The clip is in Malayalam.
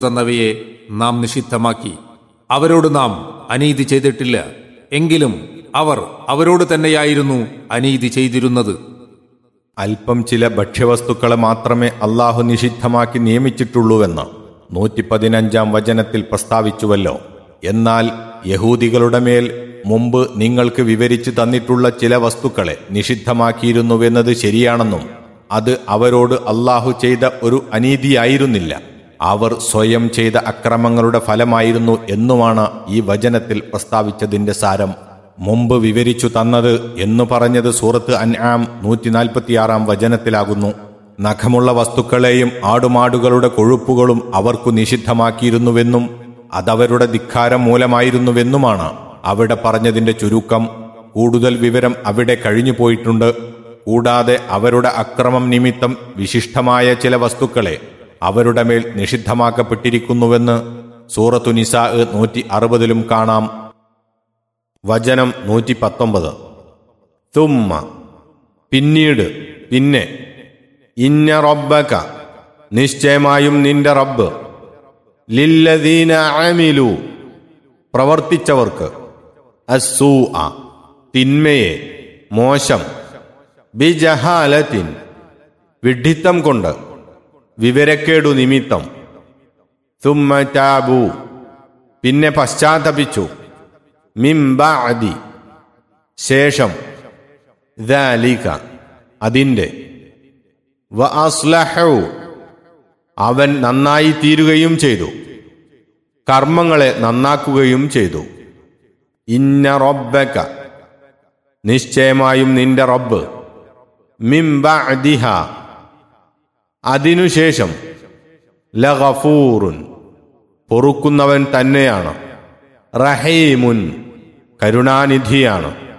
തന്നവയെ നാം നിഷിദ്ധമാക്കി അവരോട് നാം അനീതി ചെയ്തിട്ടില്ല എങ്കിലും അവർ അവരോട് തന്നെയായിരുന്നു അനീതി ചെയ്തിരുന്നത് അല്പം ചില ഭക്ഷ്യവസ്തുക്കളെ മാത്രമേ അള്ളാഹു നിഷിദ്ധമാക്കി നിയമിച്ചിട്ടുള്ളൂവെന്ന് നൂറ്റി പതിനഞ്ചാം വചനത്തിൽ പ്രസ്താവിച്ചുവല്ലോ എന്നാൽ യഹൂദികളുടെ മേൽ മുമ്പ് നിങ്ങൾക്ക് വിവരിച്ചു തന്നിട്ടുള്ള ചില വസ്തുക്കളെ നിഷിദ്ധമാക്കിയിരുന്നുവെന്നത് ശരിയാണെന്നും അത് അവരോട് അള്ളാഹു ചെയ്ത ഒരു അനീതിയായിരുന്നില്ല അവർ സ്വയം ചെയ്ത അക്രമങ്ങളുടെ ഫലമായിരുന്നു എന്നുമാണ് ഈ വചനത്തിൽ പ്രസ്താവിച്ചതിന്റെ സാരം മുമ്പ് വിവരിച്ചു തന്നത് എന്നു പറഞ്ഞത് സൂറത്ത് അൻആം നൂറ്റിനാൽപ്പത്തിയാറാം വചനത്തിലാകുന്നു നഖമുള്ള വസ്തുക്കളെയും ആടുമാടുകളുടെ കൊഴുപ്പുകളും അവർക്കു നിഷിദ്ധമാക്കിയിരുന്നുവെന്നും അതവരുടെ ധിക്കാരം മൂലമായിരുന്നുവെന്നുമാണ് അവിടെ പറഞ്ഞതിന്റെ ചുരുക്കം കൂടുതൽ വിവരം അവിടെ കഴിഞ്ഞു പോയിട്ടുണ്ട് കൂടാതെ അവരുടെ അക്രമം നിമിത്തം വിശിഷ്ടമായ ചില വസ്തുക്കളെ അവരുടെ മേൽ നിഷിദ്ധമാക്കപ്പെട്ടിരിക്കുന്നുവെന്ന് സൂറത്തു നിസാ നൂറ്റി അറുപതിലും കാണാം വചനം നൂറ്റി പത്തൊമ്പത് തുമ്മ പിന്നീട് പിന്നെ ഇന്ന റബ്ബക നിശ്ചയമായും നിന്റെ റബ്ബ് ലില്ലദീന അമിലു പ്രവർത്തിച്ചവർക്ക് അസൂ തിന്മയെ മോശം ബിജഹാലത്തിൻ വിഡ്ഢിത്തം കൊണ്ട് വിവരക്കേടു നിമിത്തം തുമ്മ ടാബു പിന്നെ പശ്ചാത്തപിച്ചു മിംബഅദി ശേഷം ദാലിക അതിൻ്റെ വ അസ്ലഹു അവൻ നന്നായി തീരുകയും ചെയ്തു കർമ്മങ്ങളെ നന്നാക്കുകയും ചെയ്തു ഇന്ന റബ്ബക നിശ്ചയമായും നിന്റെ റബ്ബ് മിംബഅദിഹ അതിനുശേഷം ലഗഫൂറുൻ പൊറുക്കുന്നവൻ തന്നെയാണ് റഹീമുൻ കരുണാനിധിയാണ്